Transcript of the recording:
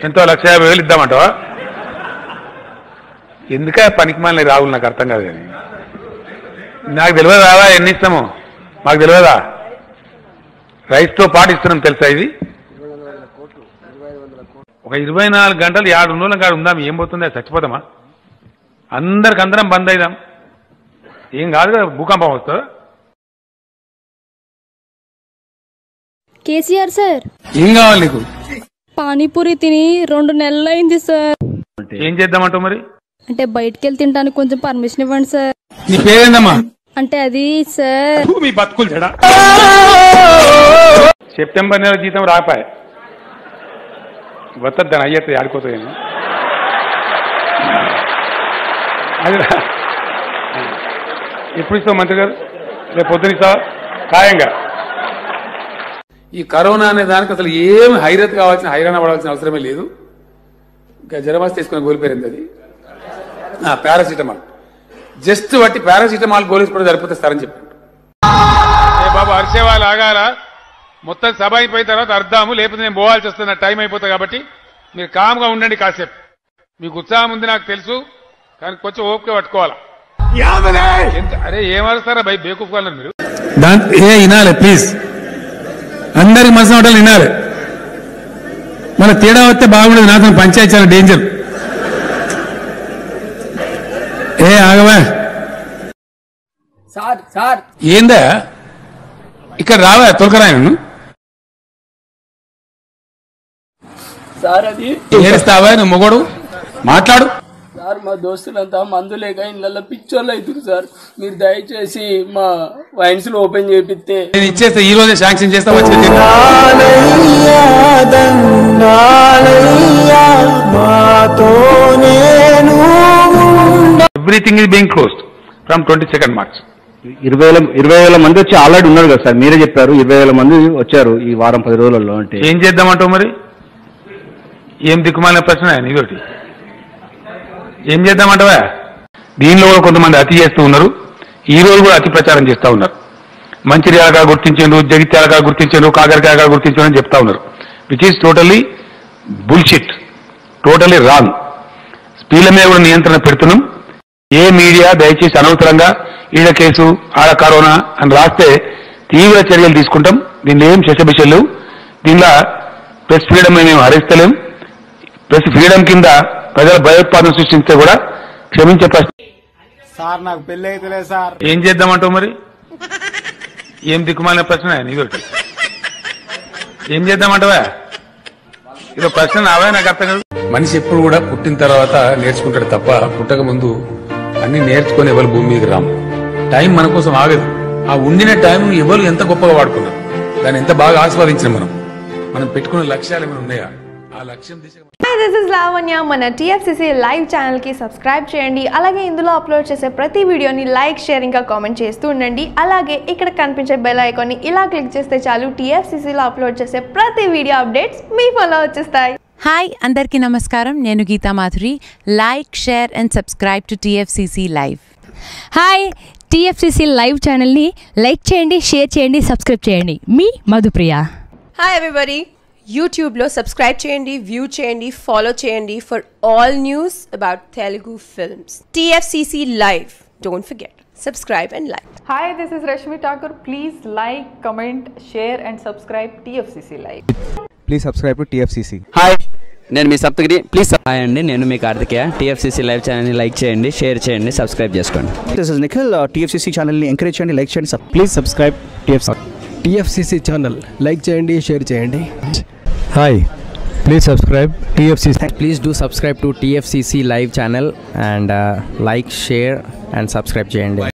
ఎంతో లక్ష యాభై వేలు ఇద్దామంటావా ఎందుక పనికి మాలిన రావులు నాకు అర్థం కాదు కానీ నాకు తెలియదు రావా ఎన్ని ఇస్తాము మాకు తెలియదా రైస్తో పాటు ఇస్తున్నాం తెలుసా ఇది ఒక ఇరవై నాలుగు గంటలు ఏడు రోజుల కాడ ఉందాం ఏం పోతుందా చచ్చిపోతామా అందరికి అందరం బంద్ అయిదాం ఏం కాదు కదా భూకంపం వస్తుందా కేసీఆర్ సార్ ఏం కావాలి నీకు పానీపూరి తిని రెండు నెలలు అయింది సార్ ఏం చేద్దామంటావు మరి అంటే బయటికి వెళ్ళి తినడానికి కొంచెం పర్మిషన్ ఇవ్వండి సార్ నీ పేరేందమ్మా అంటే అది సార్ మీ బతుకులు చెడా సెప్టెంబర్ నెల జీతం రాపాయ వస్తుంది దాని అయ్యేది ఆడుకోతాయి అది రా- ఎప్పుడు ఇస్తావు మంత్రి గారు రేపు పొద్దున ఇస్తావా ఖాయంగా ఈ కరోనా అనే దానికి అసలు ఏం హైరత్ కావాల్సిన హైరాణ పడాల్సిన అవసరమే లేదు ఇంకా జ్వరమాస్ తీసుకుని కోల్పోయింది అది పారాసిటమాల్ జస్ట్ బట్టి పారాసిటమాల్ గోలేసుకోవడం సరిపోతే సారని చెప్పాడు ఏ బాబు హర్షే వాళ్ళు ఆగారా మొత్తం సభ అయిపోయిన తర్వాత అర్ధాము లేకపోతే నేను పోవాల్సి వస్తున్న టైం అయిపోతుంది కాబట్టి మీరు కామ్గా ఉండండి కాసేపు మీకు ఉత్సాహం ఉంది నాకు తెలుసు కానీ కొంచెం ఓపిక పట్టుకోవాలా ఎంత- అరే ఏమరుస్తారా భయ్ బేకూఫ్ వాళ్ళని మీరు దాంట్ ఏ వినాలి ప్లీజ్ అందరికి మనసు మాటలు వినాలి మన తేడా వస్తే బాగుండదు నాతో పంచాయతీ చాలా డేంజర్ ఏ ఆగవా సార్ సార్ ఏందా ఇక్కడ రావా తొలకరా నన్ను సార్ అది ఏడుస్తావా నువ్వు మొగోడు మాట్లాడు సార్ మా దోస్తులంతా మందు లేక ఇళ్ళల్లో పిచ్చోళ్ళు అవుతున్నారు సార్ మీరు దయచేసి మా వైన్స్ లో ఓపెన్ చేపిస్తే నేను ఇచ్చేస్తే ఈ రోజే శాంక్షన్ చేస్తా వచ్చి everything is being closed from twenty second March ఇరవై వేల ఇరవై వేల మంది వచ్చి ఆల్రెడీ ఉన్నారు కదా సార్ మీరే చెప్పారు ఇరవై వేల మంది వచ్చారు ఈ వారం పది రోజులలో అంటే ఏం చేద్దామంటావు మరి ఏం దిక్కుమాలిన ప్రశ్న నీదోటి ఏం చేద్దామంటావా దీనిలో కూడా కొంతమంది అతి చేస్తూ ఉన్నారు ఈ రోజు కూడా అతి ప్రచారం చేస్తూ ఉన్నారు మంచిర్యాలగా గుర్తించారు జగిత్యాలగా గుర్తించారు కాకరకాయగా గుర్తించారు అని చెప్తా ఉన్నారు which is totally bullshit totally wrong స్పీడ్ల మీద కూడా నియంత్రణ పెడుతున్నాం ఏ మీడియా దయచేసి అనవసరంగా ఈడ కేసు ఆడ కరోనా అని రాస్తే తీవ్ర చర్యలు తీసుకుంటాం దీనిలో ఏం శశబిషలు లేవు దీనిలో ప్రెస్ ఫ్రీడమ్ మేము హరిస్తలేం ప్రెస్ ఫ్రీడమ్ కింద ప్రజల భయోత్పాదన సృష్టిస్తే కూడా క్షమించే ప్రశ్న సార్ నాకు పెళ్లి అయితే సార్ ఏం చేద్దామంటావు మరి ఏం దిక్కుమాలిన ప్రశ్న నీదోటి ఏం చేద్దామంటావా ఇదో ప్రశ్న నావే నాకు అర్థం కాదు మనిషి ఎప్పుడు కూడా పుట్టిన తర్వాత నేర్చుకుంటాడు తప్ప పుట్టక ముందు అన్ని నేర్చుకొని ఎవరు భూమి మీదకి రాము టైం మన కోసం ఆగదు ఆ ఉండిన టైం ఎవరు ఎంత గొప్పగా వాడుకున్నారు దాన్ని ఎంత బాగా ఆస్వాదించిన మనం మనం పెట్టుకున్న లక్ష్యాలు ఏమైనా ఉన్నాయా ఆ లక్ష్యం దిశగా హాయ్ దిస్ ఇస్ లావణ్య మన టీఎఫ్సిసి లైవ్ ఛానల్కి సబ్స్క్రైబ్ చేయండి అలాగే ఇందులో అప్లోడ్ చేసే ప్రతి వీడియోని లైక్ షేర్ ఇంకా కామెంట్ చేస్తూ ఉండండి అలాగే ఇక్కడ కనిపించే బెల్ ఐకాన్ని ఇలా క్లిక్ చేస్తే చాలు టీఎఫ్సిసిలో అప్లోడ్ చేసే ప్రతి వీడియో అప్డేట్స్ మీ ఫోన్లో వచ్చేస్తాయి హాయ్ అందరికీ నమస్కారం నేను Geetha Madhuri like share and subscribe to TFCC live hi TFCC live ఛానల్ని లైక్ చేయండి షేర్ చేయండి సబ్స్క్రైబ్ చేయండి మీ మధుప్రియ హాయ్ ఎవ్రీబడి యూట్యూబ్లో సబ్స్క్రైబ్ చేయండి వ్యూ చేయండి ఫాలో చేయండి for all news about Telugu films TFCC live don't forget subscribe and like Hi, this is Rashmi Thakur. Please like, comment, share, and subscribe TFCC Live. Please subscribe to TFCC hi నేను మీ Saptagiri please hi అండి నేను మీ Karthikeya TFCC live ఛానల్ని like చేయండి share చేయండి subscribe చేసుకోండి this is Nikhil TFCC ఛానల్ని ఎంకరేజ్ చేయండి లైక్ చేయండి please subscribe TFC TFCC channel like చేయండి షేర్ చేయండి hi please subscribe TFCC please do subscribe to TFCC live channel and like share and subscribe చేయండి